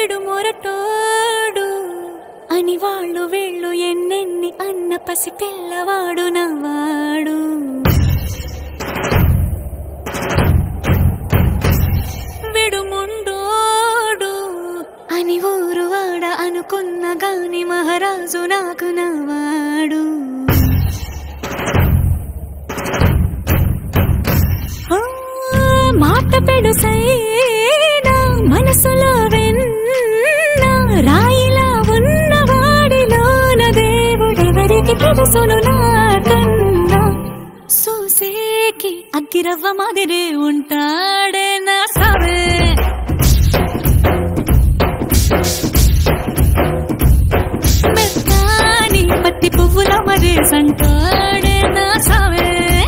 విడు మొరటోడు అని వాళ్ళు వీళ్ళు ఎన్నెన్ని అన్న పసి పిల్లవాడు నవ్వాడు విడు ముండోడు అని ఊరు వాడ అనుకున్న గాని మహారాజు నాకు నవ్వాడు ఆ, మాట పెడుసైనా మనసులో వెన్న రాయిలా ఉన్నవాడిలోన దేవుడెవరికి తెలుసును నాకన్నా సూసేకి అగ్గిరవ్వ మాదిరి ఉంటాడే నా సవే మెత్తాని పత్తి పువ్వుల మరి సంటాడే నా సవే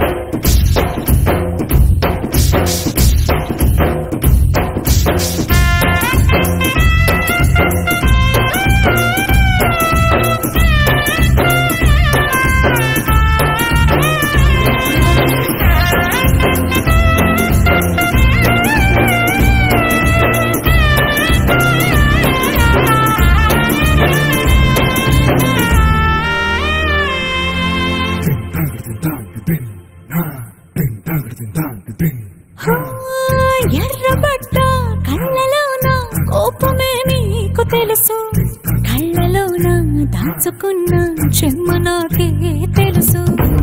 ఎర్రబడ్డ కళ్ళలోన కోపమే నీకు తెలుసు కళ్ళలోన దాచుకున్న చెమ్మ నాకే తెలుసు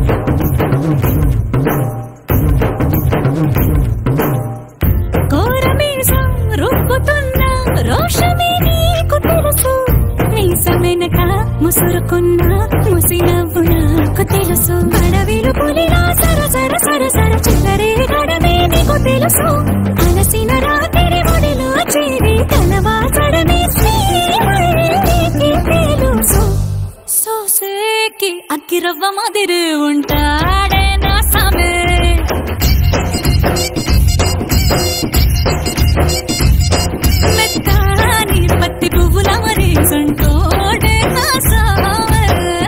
కోరమీసం రుబ్బుతున్న రోషమే నీకు తెలుసు మీసమెనక ముసురుకున్న ముసినవ్వు నాకు తెలుసు అడవిలు పులిలా సర సర సర సర చిల్లరే గడమే నీకు తెలుసు అలసిన రాత్రి ఒడిలో చేరి కలవాసడమే శ్రీమణికి తెలుసు సోసేకి అగ్గిరవ్వ మాదిరి ఉంటాడే నా సమే మెత్తాని పత్తి పువ్వుల మరి సంటోడే నా సావే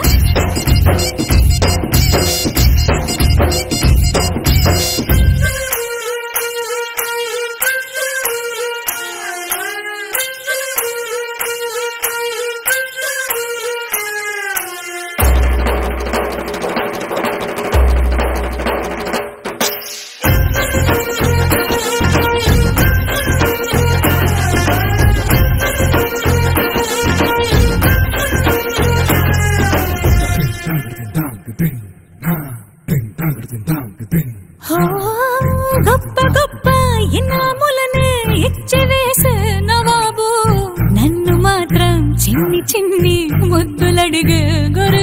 ఓ, గొప్ప గొప్ప ఇనాములనే ఇచ్చి వేసే నవాబు నన్ను మాత్రం చిన్ని చిన్ని ముద్దులడిగే గొర